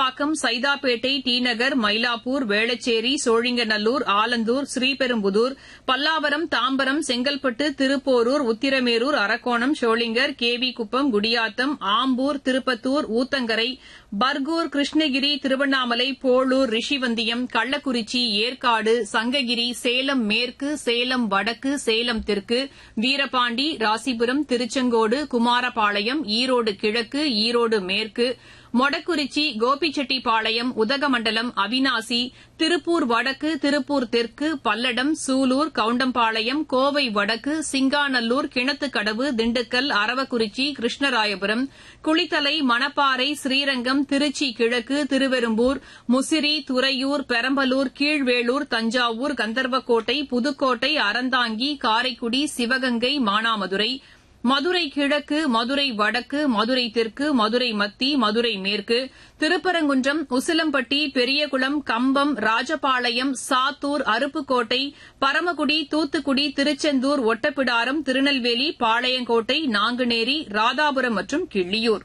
Kalasapakkam Saidapet T Nagar Mylapore Velachery Sholinganallur Alandur Sriperumbudur Pallavaram Tambaram Chengalpattu Thiruporur Uthiramerur Arakkonam Sholinghur KV Kuppam Gudiyatham Ambur Tirupattur Uthangarai Bargur Krishnagiri Tiruvannamalai Polur Rishivandiyam Kallakurichi Yercaud Sankagiri Salem மேற்கு சேலம் வடக்கு சேலம் தெற்கு வீரபாண்டி ராசிபுரம் திருச்செங்கோடு குமாரபாளையம் ஈரோடு கிழக்கு ஈரோடு மேற்கு மொடக்குறிச்சி கோபிச்செட்டிப்பாளையம் உதகமண்டலம் அவினாசி திருப்பூர் வடக்கு திருப்பூர் தெற்கு பல்லடம் சூலூர் கவுண்டம்பாளையம் கோவை வடக்கு சிங்காநல்லூர் கிணத்துக்கடவு திண்டுக்கல் அரவக்குறிச்சி கிருஷ்ணராயபுரம் குளித்தலை மணப்பாறை ஸ்ரீரங்கம் திருச்சி கிழக்கு திருவெரும்பூர் முசிறி துறையூர் பெரம்பலூர் கீழ்வேளூர் தஞ்சாவூர் கந்தர்வக்கோட்டை புதுக்கோட்டை அறந்தாங்கி காரைக்குடி சிவகங்கை மானாமதுரை மதுரை கிழக்கு மதுரை வடக்கு மதுரை தெற்கு மதுரை மத்தி மதுரை மேற்கு திருப்பரங்குன்றம் உசிலம்பட்டி பெரியகுளம் கம்பம் ராஜபாளையம் சாத்தூர் அருப்புக்கோட்டை பரமக்குடி தூத்துக்குடி திருச்செந்தூர் ஒட்டப்பிடாரம் திருநெல்வேலி பாளையங்கோட்டை நாங்குநேரி ராதாபுரம் மற்றும் கிள்ளியூர்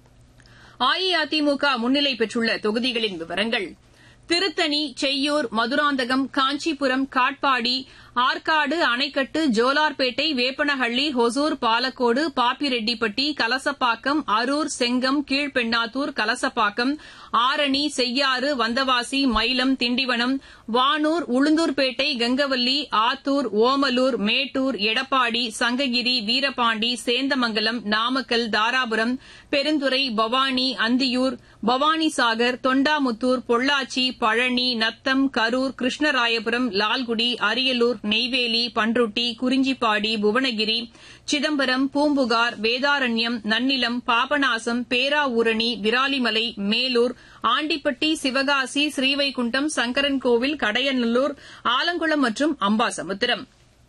அஇஅதிமுக முன்னிலை பெற்றுள்ள தொகுதிகளின் விவரங்கள் திருத்தணி செய்யூர் மதுராந்தகம் காஞ்சிபுரம் காட்பாடி ஆற்காடு அணைக்கட்டு ஜோலார்பேட்டை வேப்பனஹள்ளி ஹொசூர் பாலக்கோடு பாப்பிரெட்டிப்பட்டி கலசப்பாக்கம் அரூர் செங்கம் கீழ்பெண்ணாத்தூர் கலசப்பாக்கம் ஆரணி செய்யாறு வந்தவாசி மயிலம் திண்டிவனம் வானூர் உளுந்தூர்பேட்டை கங்கவல்லி ஆத்தூர் ஓமலூர் மேட்டூர் எடப்பாடி சங்ககிரி வீரபாண்டி சேந்தமங்கலம் நாமக்கல் தாராபுரம் பெருந்துறை பவானி அந்தியூர் பவானிசாகர் தொண்டாமுத்தூர் பொள்ளாச்சி பழனி நத்தம் கரூர் கிருஷ்ணராயபுரம் லால்குடி அரியலூர் நெய்வேலி பன்ருட்டி குறிஞ்சிப்பாடி புவனகிரி சிதம்பரம் பூம்புகார் வேதாரண்யம் நன்னிலம் பாபநாசம் பேராவூரணி விராலிமலை மேலூர் ஆண்டிப்பட்டி சிவகாசி ஸ்ரீவைகுண்டம் சங்கரன்கோவில் கடையநல்லூர் ஆலங்குளம் மற்றும் அம்பாசமுத்திரம்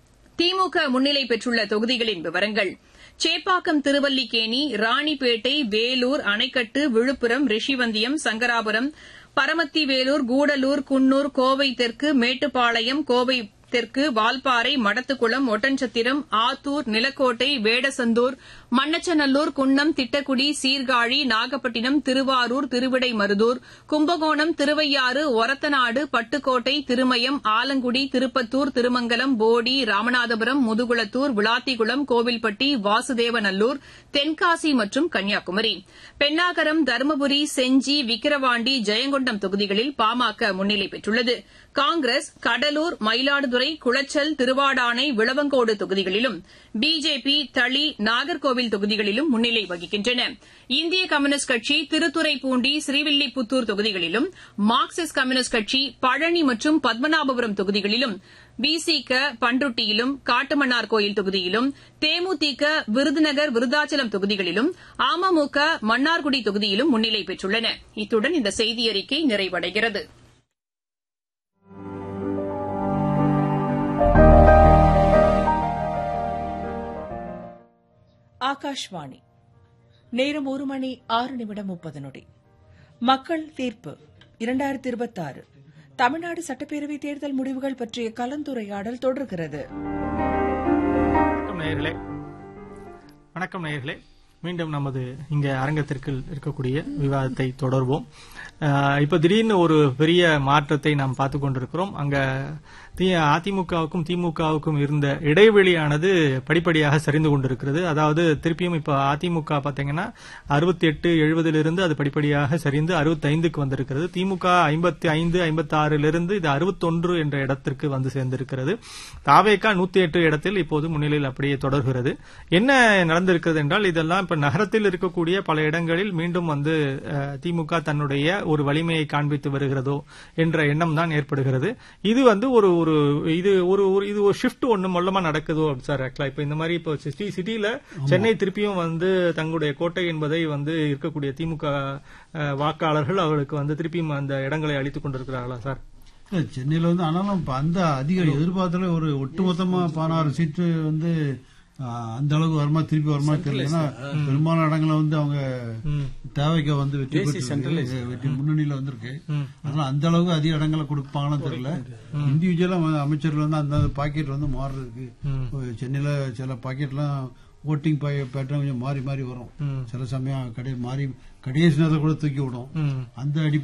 திமுக முன்னிலை பெற்றுள்ள தொகுதிகளின் விவரங்கள் சேப்பாக்கம் திருவல்லிக்கேணி ராணிப்பேட்டை வேலூர் அணைக்கட்டு விழுப்புரம் ரிஷிவந்தியம் சங்கராபுரம் பரமத்திவேலூர் கூடலூர் குன்னூர் கோவை தெற்கு மேட்டுப்பாளையம் கோவை தெற்கு வால்பாறை மடத்துக்குளம் ஒட்டன்சத்திரம் ஆத்தூர் நிலக்கோட்டை வேடசந்தூர் மண்ணச்சநல்லூர் குன்னம் திட்டக்குடி சீர்காழி நாகப்பட்டினம் திருவாரூர் திருவிடைமருதூர் கும்பகோணம் திருவையாறு ஒரத்தநாடு பட்டுக்கோட்டை திருமயம் ஆலங்குடி திருப்பத்தூர் திருமங்கலம் போடி ராமநாதபுரம் முதுகுளத்தூர் விளாத்திக்குளம் கோவில்பட்டி வாசுதேவநல்லூர் தென்காசி மற்றும் கன்னியாகுமரி பெண்ணாகரம் தருமபுரி செஞ்சி விக்கிரவாண்டி ஜெயங்கொண்டம் தொகுதிகளில் பாமக முன்னிலை பெற்றுள்ளது காங்கிரஸ் கடலூர் மயிலாடுதுறை குளச்சல் திருவாடானை விளவங்கோடு தொகுதிகளிலும் பிஜேபி தளி நாகர்கோவில் தொகுதிகளிலும் முன்னிலை வகிக்கின்றன இந்திய கம்யூனிஸ்ட் கட்சி திருத்துறைப்பூண்டி ஸ்ரீவில்லிபுத்தூர் தொகுதிகளிலும் மார்க்சிஸ்ட் கம்யூனிஸ்ட் கட்சி பழனி மற்றும் பத்மநாபபுரம் தொகுதிகளிலும் விசிக பன்ருட்டியிலும் காட்டுமன்னார் கோயில் தொகுதியிலும் தேமுதிக விருதுநகர் விருதாச்சலம் தொகுதிகளிலும் அமமுக மன்னார்குடி தொகுதியிலும் முன்னிலை பெற்றுள்ளன இத்துடன் இந்த செய்தியறிக்கை நிறைவடைகிறது ஆகாஷ்வாணி நேரம் ஒரு மணி ஆறு நிமிடம் முப்பது நொடி மக்கள் தீர்ப்பு இரண்டாயிரத்தி இருபத்தாறு தமிழ்நாடு சட்டப்பேரவை தேர்தல் முடிவுகள் பற்றிய கலந்துரையாடல் தொடர்கிறது வணக்கம் நேயர்களே வணக்கம் நேயர்களே மீண்டும் நமது இங்க அரங்கத்திற்கு இருக்கக்கூடிய விவாதத்தை தொடர்வோம் அஹ், இப்ப திடீர்னு ஒரு பெரிய மாற்றத்தை நாம் பார்த்து கொண்டிருக்கிறோம் அங்க தி- அதிமுகவுக்கும் திமுகவுக்கும் இருந்த இடைவெளியானது படிப்படியாக சரிந்து கொண்டிருக்கிறது அதாவது திருப்பியும் இப்ப அதிமுக பாத்தீங்கன்னா அறுபத்தி எட்டு எழுபதிலிருந்து அது படிப்படியாக சரிந்து அறுபத்தி ஐந்துக்கு வந்திருக்கிறது திமுக ஐம்பத்தி ஐந்து ஐம்பத்தி ஆறிலிருந்து இது அறுபத்தொன்று என்ற இடத்திற்கு வந்து சேர்ந்திருக்கிறது தாவேகா நூத்தி எட்டு இடத்தில் இப்போது முன்னிலையில் அப்படியே தொடர்கிறது என்ன நடந்திருக்கிறது என்றால் இதெல்லாம் இப்ப நகரத்தில் இருக்கக்கூடிய பல இடங்களில் மீண்டும் வந்து அஹ், திமுக தன்னுடைய ஒரு வலிமையை காண்பித்து வருகிறதோ என்ற எண்ணம் தான் ஏற்படுகிறது இது வந்து ஒரு ஒரு இது ஒரு ஒரு இது ஒரு ஷிஃப்ட் ஒண்ணு மொல்லமா நடக்குதோ சார் ஆக்சுவலா இப்ப இந்த மாதிரி இப்போ சிட்டி சிட்டில சென்னை திருப்பியும் வந்து தங்களுடைய கோட்டை என்பதை வந்து இருக்கக்கூடிய திமுக அஹ், வாக்காளர்கள் அவர்களுக்கு வந்து திருப்பியும் அந்த இடங்களை அளித்துக் கொண்டிருக்கிறார்களா சார் இல்ல, சென்னையில வந்து ஆனாலும் இப்ப அந்த அதிக எதிர்பார்த்தல ஒரு ஒட்டுமொத்தமா பதினாறு சீட்டு வந்து ஆ, அந்த அளவுக்கு வருமா திருப்பி வருமா தெரியல ஏன்னா பெரும்பாலான இடங்களை வந்து அவங்க ம். தேவைக்கு வந்து வெற்றி பெற்று வெற்றி முன்னணியில வந்திருக்கு அதனால அந்த அளவுக்கு அதிக இடங்களை கொடுப்பாங்கன்னு தெரியல இண்டிவிஜுவலா அமைச்சர்கள் வந்து அந்த பாக்கெட் வந்து மாறுறதுக்கு சென்னையில சில பாக்கெட்லாம் ஓட்டிங் பேட்டர்ன் கொஞ்சம் மாறி மாறி வரும் ம். சில சமயம் கடை மாறி கடைசி நேரத்தில் கூட தூக்கி விடும் ம். அந்த அடி